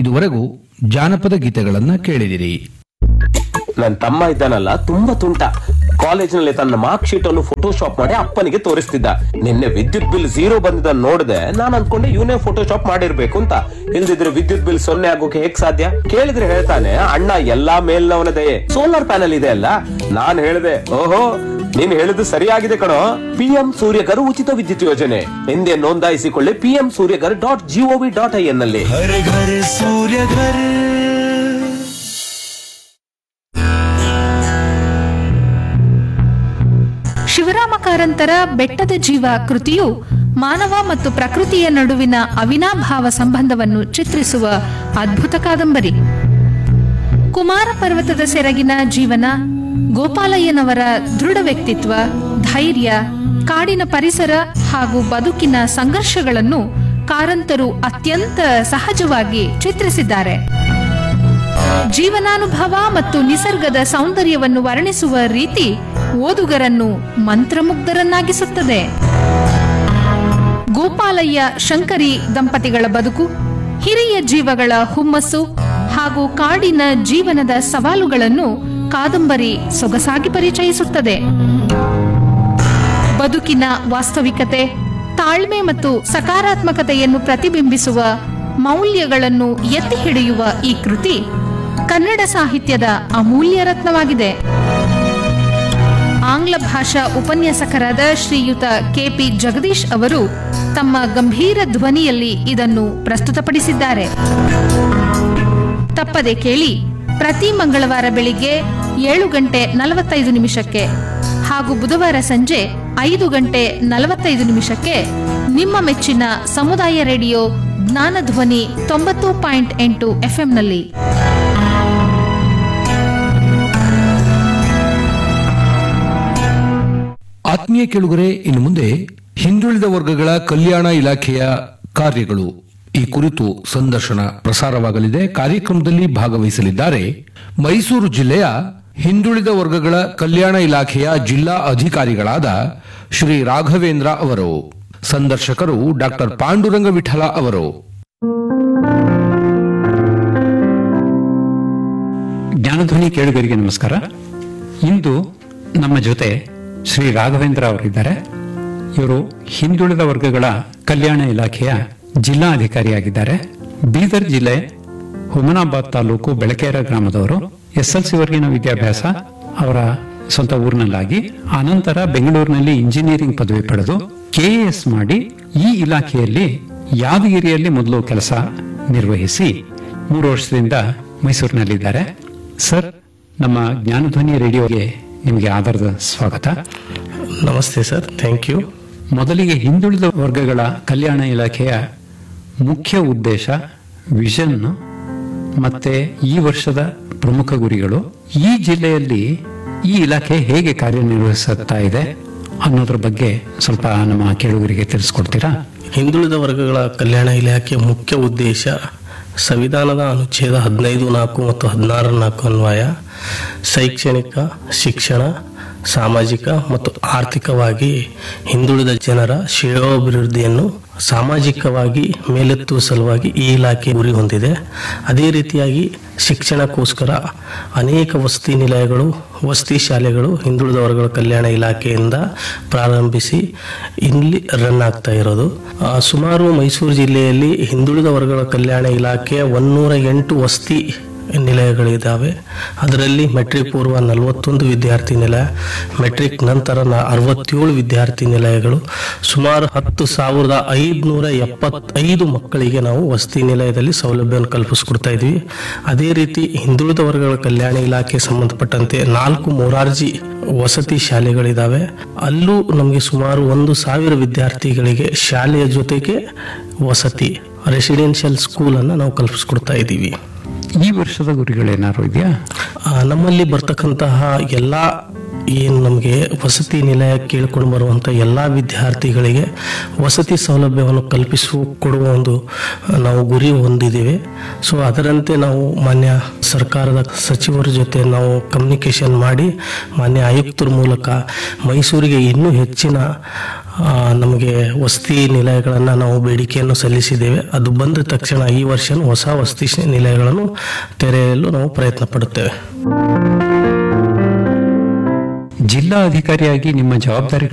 ಇದುವರೆಗೂ ಜಾನಪದ ಗೀತೆಗಳನ್ನ ಕೇಳಿದಿರಿ ನನ್ ತಮ್ಮ ಇದ್ದಾನಲ್ಲ ತುಂಬಾ ತುಂಟ ಕಾಲೇಜಿನಲ್ಲಿ ತನ್ನ ಮಾರ್ಕ್ ಶೀಟ್ ಅನ್ನು ಫೋಟೋಶಾಪ್ ಮಾಡಿ ಅಪ್ಪನಿಗೆ ತೋರಿಸ್ತಿದ್ದ ನಿನ್ನೆ ವಿದ್ಯುತ್ ಬಿಲ್ ಝೀರೋ ಬಂದಿದ್ದ ನೋಡಿದೆ ನಾನ್ ಅನ್ಕೊಂಡೆ ಇವನೇ ಫೋಟೋಶಾಪ್ ಮಾಡಿರ್ಬೇಕು ಅಂತ ಇಲ್ದಿದ್ರೆ ವಿದ್ಯುತ್ ಬಿಲ್ ಸೊನ್ನೆ ಆಗೋಕೆ ಹೇಗ್ ಸಾಧ್ಯ ಕೇಳಿದ್ರೆ ಹೇಳ್ತಾನೆ ಅಣ್ಣ ಎಲ್ಲಾ ಮೇಲ್ನವನ ದಯೆ ಸೋಲಾರ್ ಪ್ಯಾನಲ್ ಇದೆ ಅಲ್ಲ ನಾನ್ ಹೇಳ್ದೆ ಓಹೋ ನೀನ್ ಹೇಳಿದ್ದು ಸರಿಯಾಗಿದೆ ಕಣೋ ಪಿಎಂ ಸೂರ್ಯಕರ್ ಉಚಿತ ವಿದ್ಯುತ್ ಯೋಜನೆ ಎಂದೇ ನೋಂದಾಯಿಸಿಕೊಳ್ಳಿ PM Suryaghar dot G O V dot I N ನಲ್ಲಿ घर घर सूर्य घर ಶಿವರಾಮ ಕಾರಂತರ ಬೆಟ್ಟದ ಜೀವ ಕೃತಿಯು ಮಾನವ ಮತ್ತು ಪ್ರಕೃತಿಯ ನಡುವಿನ ಅವಿನಾಭಾವ ಸಂಬಂಧವನ್ನು ಚಿತ್ರಿಸುವ ಅದ್ಭುತ ಕಾದಂಬರಿ ಕುಮಾರ ಪರ್ವತದ ಸೆರಗಿನ ಜೀವನ ಗೋಪಾಲಯ್ಯನವರ ದೃಢ ವ್ಯಕ್ತಿತ್ವ ಧೈರ್ಯ ಕಾಡಿನ ಪರಿಸರ ಹಾಗೂ ಬದುಕಿನ ಸಂಘರ್ಷಗಳನ್ನು ಕಾರಂತರು ಅತ್ಯಂತ ಸಹಜವಾಗಿ ಚಿತ್ರಿಸಿದ್ದಾರೆ ಜೀವನಾನುಭವ ಮತ್ತು ನಿಸರ್ಗದ ಸೌಂದರ್ಯವನ್ನು ವರ್ಣಿಸುವ ರೀತಿ ಓದುಗರನ್ನು ಮಂತ್ರಮುಗ್ಧರನ್ನಾಗಿಸುತ್ತದೆ ಗೋಪಾಲಯ್ಯ ಶಂಕರಿ ದಂಪತಿಗಳ ಬದುಕು ಹಿರಿಯ ಜೀವಗಳ ಹುಮ್ಮಸ್ಸು ಹಾಗೂ ಕಾಡಿನ ಜೀವನದ ಸವಾಲುಗಳನ್ನು ಕಾದಂಬರಿ ಸೊಗಸಾಗಿ ಪರಿಚಯಿಸುತ್ತದೆ ಬದುಕಿನ ವಾಸ್ತವಿಕತೆ ತಾಳ್ಮೆ ಮತ್ತು ಸಕಾರಾತ್ಮಕತೆಯನ್ನು ಪ್ರತಿಬಿಂಬಿಸುವ ಮೌಲ್ಯಗಳನ್ನು ಎತ್ತಿ ಹಿಡಿಯುವ ಈ ಕೃತಿ ಕನ್ನಡ ಸಾಹಿತ್ಯದ ಅಮೂಲ್ಯ ರತ್ನವಾಗಿದೆ ಆಂಗ್ಲ ಭಾಷಾ ಉಪನ್ಯಾಸಕರಾದ ಶ್ರೀಯುತ ಕೆಪಿ ಜಗದೀಶ್ ಅವರು ತಮ್ಮ ಗಂಭೀರ ಧ್ವನಿಯಲ್ಲಿ ಇದನ್ನು ಪ್ರಸ್ತುತಪಡಿಸಿದ್ದಾರೆ ತಪ್ಪದೆ ಕೇಳಿ ಪ್ರತಿ ಮಂಗಳವಾರ ಬೆಳಿಗ್ಗೆ ಏಳು ಗಂಟೆ ನಲವತ್ತೈದು ನಿಮಿಷಕ್ಕೆ ಹಾಗೂ ಬುಧವಾರ ಸಂಜೆ ಐದು ಗಂಟೆ ನಲವತ್ತೈದು ನಿಮಿಷಕ್ಕೆ ನಿಮ್ಮ ಮೆಚ್ಚಿನ ಸಮುದಾಯ ರೇಡಿಯೋ ಜ್ಞಾನಧ್ವನಿ ತೊಂಬತ್ತು ಪಾಯಿಂಟ್ ಎಂಟು ಎಫ್ಎಂನಲ್ಲಿ ಆತ್ಮೀಯ ಕೆಳುಗರೆ ಇನ್ನು ಮುಂದೆ ಹಿಂದುಳಿದ ವರ್ಗಗಳ ಕಲ್ಯಾಣ ಇಲಾಖೆಯ ಕಾರ್ಯಗಳು ಈ ಕುರಿತು ಸಂದರ್ಶನ ಪ್ರಸಾರವಾಗಲಿದೆ ಕಾರ್ಯಕ್ರಮದಲ್ಲಿ ಭಾಗವಹಿಸಲಿದ್ದಾರೆ ಮೈಸೂರು ಜಿಲ್ಲೆಯ ಹಿಂದುಳಿದ ವರ್ಗಗಳ ಕಲ್ಯಾಣ ಇಲಾಖೆಯ ಜಿಲ್ಲಾ ಅಧಿಕಾರಿಗಳಾದ ಶ್ರೀ ರಾಘವೇಂದ್ರ ಅವರು ಸಂದರ್ಶಕರು ಡಾಕ್ಟರ್ ಪಾಂಡುರಂಗ ವಿಠಲ ಅವರು ಜ್ಞಾನಧ್ವನಿ ಕೇಳುಗರಿಗೆ ನಮಸ್ಕಾರ ಇಂದು ನಮ್ಮ ಜೊತೆ ಶ್ರೀ ರಾಘವೇಂದ್ರ ಅವರಿದ್ದಾರೆ ಇವರು ಹಿಂದುಳಿದ ವರ್ಗಗಳ ಕಲ್ಯಾಣ ಇಲಾಖೆಯ ಜಿಲ್ಲಾ ಅಧಿಕಾರಿಯಾಗಿದ್ದಾರೆ ಬೀದರ್ ಜಿಲ್ಲೆ ಹುಮನಾಬಾದ್ ತಾಲೂಕು ಬೆಳಕೇರ ಗ್ರಾಮದವರು ಎಸ್ ಎಲ್ ಸಿ ವರ್ಗಿನ ವಿದ್ಯಾಭ್ಯಾಸ ಅವರ ಸ್ವಂತ ಊರಿನಲ್ಲಾಗಿ ಆನಂತರ ಬೆಂಗಳೂರಿನಲ್ಲಿ ಇಂಜಿನಿಯರಿಂಗ್ ಪದವಿ ಪಡೆದು ಕೆಎಎಸ್ ಮಾಡಿ ಈ ಇಲಾಖೆಯಲ್ಲಿ ಯಾದಗಿರಿಯಲ್ಲಿ ಮೊದಲು ಕೆಲಸ ನಿರ್ವಹಿಸಿ ಮೂರು ವರ್ಷದಿಂದ ಮೈಸೂರಿನಲ್ಲಿದ್ದಾರೆ ಸರ್ ನಮ್ಮ ಜ್ಞಾನಧ್ವನಿ ರೇಡಿಯೋಗೆ ನಿಮಗೆ ಆಧಾರದ ಸ್ವಾಗತ ನಮಸ್ತೆ ಸರ್ ಥ್ಯಾಂಕ್ ಯು ಮೊದಲಿಗೆ ಹಿಂದುಳಿದ ವರ್ಗಗಳ ಕಲ್ಯಾಣ ಇಲಾಖೆಯ ಮುಖ್ಯ ಉದ್ದೇಶ ವಿಷನ್ ಮತ್ತೆ ಈ ವರ್ಷದ ಪ್ರಮುಖ ಗುರಿಗಳು ಈ ಜಿಲ್ಲೆಯಲ್ಲಿ ಈ ಇಲಾಖೆ ಹೇಗೆ ಕಾರ್ಯನಿರ್ವಹಿಸುತ್ತಾ ಇದೆ ಅನ್ನೋದ್ರ ಬಗ್ಗೆ ಸ್ವಲ್ಪ ನಮ್ಮ ಕೇಳುಗರಿಗೆ ತಿಳಿಸ್ಕೊಡ್ತೀರಾ ಹಿಂದುಳಿದ ವರ್ಗಗಳ ಕಲ್ಯಾಣ ಇಲಾಖೆಯ ಮುಖ್ಯ ಉದ್ದೇಶ ಸಂವಿಧಾನದ ಅನುಚ್ಛೇದ ಹದಿನೈದು ನಾಲ್ಕು ಮತ್ತು ಹದಿನಾರು ನಾಲ್ಕು ಅನ್ವಯ ಶೈಕ್ಷಣಿಕ ಶಿಕ್ಷಣ ಸಾಮಾಜಿಕ ಮತ್ತು ಆರ್ಥಿಕವಾಗಿ ಹಿಂದುಳಿದ ಜನರ ಶ್ರೇಯೋಭಿವೃದ್ಧಿಯನ್ನು ಸಾಮಾಜಿಕವಾಗಿ ಮೇಲೆತ್ತುವ ಸಲುವಾಗಿ ಈ ಇಲಾಖೆ ಗುರಿ ಹೊಂದಿದೆ ಅದೇ ರೀತಿಯಾಗಿ ಶಿಕ್ಷಣಕ್ಕೋಸ್ಕರ ಅನೇಕ ವಸತಿ ನಿಲಯಗಳು ವಸತಿ ಶಾಲೆಗಳು ಹಿಂದುಳಿದ ವರ್ಗಗಳ ಕಲ್ಯಾಣ ಇಲಾಖೆಯಿಂದ ಪ್ರಾರಂಭಿಸಿ ಇಲ್ಲಿ ರನ್ ಆಗ್ತಾ ಇರೋದು ಆ, ಸುಮಾರು ಮೈಸೂರು ಜಿಲ್ಲೆಯಲ್ಲಿ ಹಿಂದುಳಿದ ವರ್ಗಗಳ ಕಲ್ಯಾಣ ಇಲಾಖೆಯ ಒನ್ನೂರ ಎಂಟು ವಸತಿ ನಿಲಯಗಳಿದ್ದಾವೆ ಅದರಲ್ಲಿ ಮೆಟ್ರಿಕ್ ಪೂರ್ವ ನಲವತ್ತೊಂದು ವಿದ್ಯಾರ್ಥಿ ನಿಲಯ ಮೆಟ್ರಿಕ್ ನಂತರ ನ ಅರವತ್ತೇಳು ವಿದ್ಯಾರ್ಥಿ ನಿಲಯಗಳು ಸುಮಾರು ಹತ್ತು ಸಾವಿರದ ಐದುನೂರ ಎಪ್ಪತ್ತೈದು ಮಕ್ಕಳಿಗೆ ನಾವು ವಸತಿ ನಿಲಯದಲ್ಲಿ ಸೌಲಭ್ಯವನ್ನು ಕಲ್ಪಿಸ್ಕೊಡ್ತಾ ಇದ್ವಿ ಅದೇ ರೀತಿ ಹಿಂದುಳಿದ ವರ್ಗಗಳ ಕಲ್ಯಾಣ ಇಲಾಖೆ ಸಂಬಂಧಪಟ್ಟಂತೆ ನಾಲ್ಕು ಮೊರಾರ್ಜಿ ವಸತಿ ಶಾಲೆಗಳಿದ್ದಾವೆ ಅಲ್ಲೂ ನಮಗೆ ಸುಮಾರು ಒಂದು ಸಾವಿರ ವಿದ್ಯಾರ್ಥಿಗಳಿಗೆ ಶಾಲೆಯ ಜೊತೆಗೆ ವಸತಿ ರೆಸಿಡೆನ್ಷಿಯಲ್ ಸ್ಕೂಲನ್ನು ನಾವು ಕಲ್ಪಿಸ್ಕೊಡ್ತಾ ಇದ್ದೀವಿ ಈ ವರ್ಷದ ಗುರಿಗಳೇನಾದ್ರು ಇದೆಯಾ ಆ, ನಮ್ಮಲ್ಲಿ ಬರ್ತಕ್ಕಂತಹ ಎಲ್ಲ ಏನು ನಮಗೆ ವಸತಿ ನಿಲಯ ಕೇಳಿಕೊಂಡು ಬರುವಂಥ ಎಲ್ಲ ವಿದ್ಯಾರ್ಥಿಗಳಿಗೆ ವಸತಿ ಸೌಲಭ್ಯವನ್ನು ಕಲ್ಪಿಸುವ ಕೊಡುವ ಒಂದು ಆ, ನಾವು ಗುರಿ ಹೊಂದಿದ್ದೇವೆ ಸೊ ಅದರಂತೆ ನಾವು ಮಾನ್ಯ ಸರ್ಕಾರದ ಸಚಿವರ ಜೊತೆ ನಾವು ಕಮ್ಯುನಿಕೇಷನ್ ಮಾಡಿ ಮಾನ್ಯ ಆಯುಕ್ತರ ಮೂಲಕ ಮೈಸೂರಿಗೆ ಇನ್ನೂ ಹೆಚ್ಚಿನ ಆ, ನಮಗೆ ವಸತಿ ನಿಲಯಗಳನ್ನು ನಾವು ಬೇಡಿಕೆಯನ್ನು ಸಲ್ಲಿಸಿದ್ದೇವೆ ಅದು ಬಂದ ತಕ್ಷಣ ಈ ವರ್ಷ ಹೊಸ ವಸತಿ ನಿಲಯಗಳನ್ನು ತೆರೆಯಲು ನಾವು ಪ್ರಯತ್ನ ಪಡುತ್ತೇವೆ ಜಿಲ್ಲಾ ಅಧಿಕಾರಿಯಾಗಿ ನಿಮ್ಮ ಜವಾಬ್ದಾರಿಗಳು